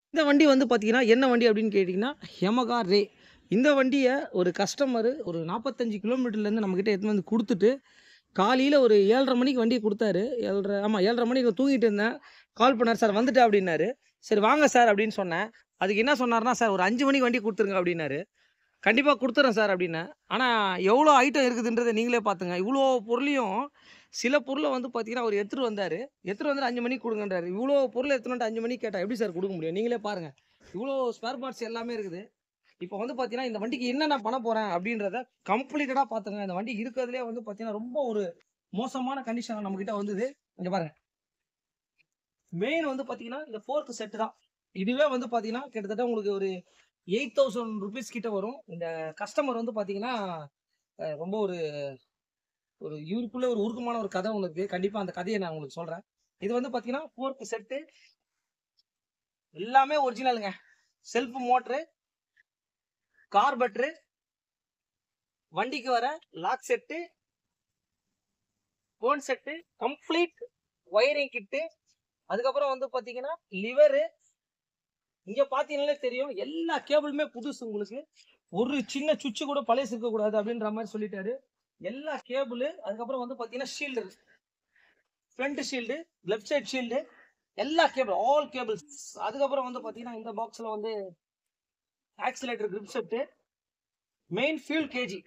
இந்த வண்டி வந்து பார்த்தீங்கன்னா என்ன வண்டி அப்படின்னு கேட்டிங்கன்னா Yamaha ரே இந்த வண்டியை ஒரு கஸ்டமரு ஒரு நாற்பத்தஞ்சு கிலோமீட்டர்லேருந்து நம்மக்கிட்ட எடுத்துன்னு வந்து கொடுத்துட்டு காலையில் ஒரு ஏழரை மணிக்கு வண்டியை கொடுத்தாரு ஏழரை ஆமாம் ஏழரை மணிக்கு தூங்கிட்டு இருந்தேன் கால் பண்ணார் சார் வந்துட்டேன் அப்படின்னாரு சரி வாங்க சார் அப்படின்னு சொன்னேன் அதுக்கு என்ன சொன்னார்னா சார் ஒரு அஞ்சு மணிக்கு வண்டி கொடுத்துருங்க அப்படின்னாரு கண்டிப்பாக கொடுத்துறேன் சார் அப்படின்னேன் ஆனால் எவ்வளோ ஐட்டம் இருக்குதுன்றதை நீங்களே பார்த்துங்க இவ்வளோ பொருளையும் சில பொருளை வந்து பார்த்தீங்கன்னா அவர் எடுத்துகிட்டு வந்தார் எடுத்துகிட்டு வந்து அஞ்சு மணிக்கு கொடுங்கன்றாரு இவ்வளோ பொருளை எடுத்துகிட்டு வந்து அஞ்சு மணிக்கு கேட்டால் எப்படி சார் கொடுக்க முடியும் நீங்களே பாருங்கள் இவ்வளோ ஸ்பேர் பார்ட்ஸ் எல்லாமே இருக்குது இப்போ வந்து பார்த்தீங்கன்னா இந்த வண்டிக்கு என்ன நான் பண்ண போகிறேன் அப்படின்றத கம்ப்ளீட்டடாக பார்த்துங்க இந்த வண்டி இருக்கிறதுலே வந்து பார்த்தீங்கன்னா ரொம்ப ஒரு மோசமான கண்டிஷன் நம்மக்கிட்ட வந்தது இங்கே பாருங்க மெயின் வந்து பார்த்தீங்கன்னா இந்த ஃபோர்க்கு செட்டு தான் இதுவே வந்து பார்த்தீங்கன்னா கிட்டத்தட்ட உங்களுக்கு ஒரு எயிட் தௌசண்ட் ருபீஸ் கிட்ட வரும் இந்த கஸ்டமர் வந்து பார்த்தீங்கன்னா அஹ், ரொம்ப ஒரு ஒரு இவருக்குள்ள ஒரு உருக்கமான ஒரு கதை உங்களுக்கு கண்டிப்பாக அந்த கதையை நான் உங்களுக்கு சொல்கிறேன் இது வந்து பார்த்தீங்கன்னா ஃபோர்க்கு செட்டு எல்லாமே ஒரிஜினலுங்க செல்ஃப் மோட்ரு கார்பெட்ரு வண்டிக்கு வர lock set phone set complete wiring kit அதுக்கப்புறம் வந்து பார்த்தீங்கன்னா லிவரு இங்க பாத்தீங்கன்னாலே தெரியும் எல்லா கேபிளுமே புதுசு உங்களுக்கு ஒரு சின்ன சுவிட்ச் கூட பழைய இருக்கக்கூடாது அப்படின்ற மாதிரி சொல்லிட்டாரு எல்லா கேபிள் அதுக்கப்புறம் வந்து பாத்தீங்கன்னா shield front shield left side shield எல்லா கேபிள் ஆல் கேபிள்ஸ் அதுக்கப்புறம் வந்து பாத்தீங்கன்னா இந்த பாக்ஸ்ல வந்து accelerator grip set main fuel gauge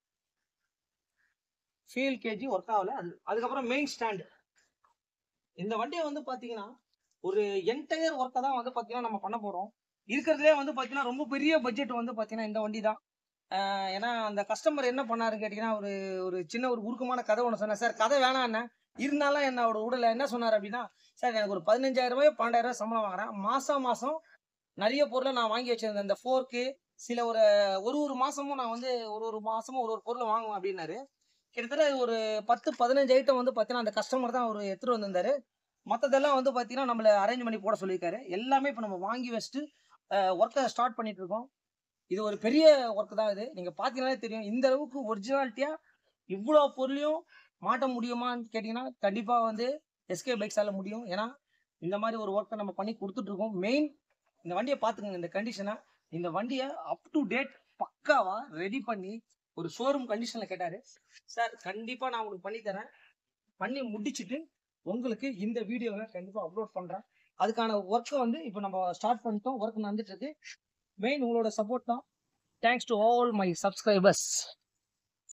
fuel gauge work ஆகல அது அதுக்கப்புறம் மெயின் ஸ்டாண்டு இந்த வண்டியை வந்து பாத்தீங்கன்னா ஒரு என்டையர் ஒர்க்கை தான் வந்து பார்த்தீங்கன்னா நம்ம பண்ண போகிறோம் இருக்கிறதுலே வந்து பார்த்தீங்கன்னா ரொம்ப பெரிய பட்ஜெட் வந்து பார்த்தீங்கன்னா இந்த வண்டி தான் ஆஹ் ஏன்னா அந்த கஸ்டமர் என்ன பண்ணாருன்னு கேட்டிங்கன்னா ஒரு ஒரு சின்ன ஒரு உருக்கமான கதை ஒன்று சொன்னேன் சார் கதை வேணாம் என்ன இருந்தாலும் என்னோட உடல என்ன சொன்னார் அப்படின்னா சார் எனக்கு ஒரு பதினஞ்சாயிரம் ரூபாய் பன்னெண்டாயிரம் ரூபாய் சம்பளம் வாங்குறேன் மாதம் மாதம் நிறைய பொருளை நான் வாங்கி வச்சிருந்தேன் இந்த ஃபோர்க்கு சில ஒரு ஒரு ஒரு மாதமும் நான் வந்து ஒரு ஒரு மாதமும் ஒரு ஒரு பொருளை வாங்குவேன் அப்படின்னாரு கிட்டத்தட்ட ஒரு பத்து பதினஞ்சு ஐட்டம் வந்து பார்த்தீங்கன்னா அந்த கஸ்டமர் தான் அவர் எடுத்துகிட்டு வந்திருந்தாரு மற்றதெல்லாம் வந்து பார்த்தீங்கன்னா நம்மள அரேஞ்ச் பண்ணி போட சொல்லியிருக்காரு எல்லாமே இப்போ நம்ம வாங்கி வச்சுட்டு ஒர்க்கை ஸ்டார்ட் பண்ணிட்டு இருக்கோம் இது ஒரு பெரிய ஒர்க் தான் இது நீங்கள் பார்த்தீங்கன்னாலே தெரியும் இந்த அளவுக்கு ஒரிஜினாலிட்டியாக இவ்வளோ பொருளையும் மாட்ட முடியுமான்னு கேட்டிங்கன்னா கண்டிப்பாக வந்து எஸ்கே பைக்ஸால் முடியும் ஏன்னா இந்த மாதிரி ஒரு ஒர்க்கை நம்ம பண்ணி கொடுத்துட்ருக்கோம் மெயின் இந்த வண்டியை பார்த்துக்கோங்க இந்த கண்டிஷனை இந்த வண்டியை அப் டு டேட் பக்காவாக ரெடி பண்ணி ஒரு ஷோரூம் கண்டிஷனில் கேட்டார் சார் கண்டிப்பாக நான் உங்களுக்கு பண்ணி தரேன் பண்ணி முடிச்சுட்டு உங்களுக்கு இந்த வீடியோவை கண்டிப்பாக அப்லோட் பண்ணுறேன் அதுக்கான ஒர்க்கை வந்து இப்போ நம்ம ஸ்டார்ட் பண்ணிட்டோம் ஒர்க் நடந்துட்டு இருக்கு மெயின் உங்களோட சப்போர்ட் தான் thanks to all my subscribers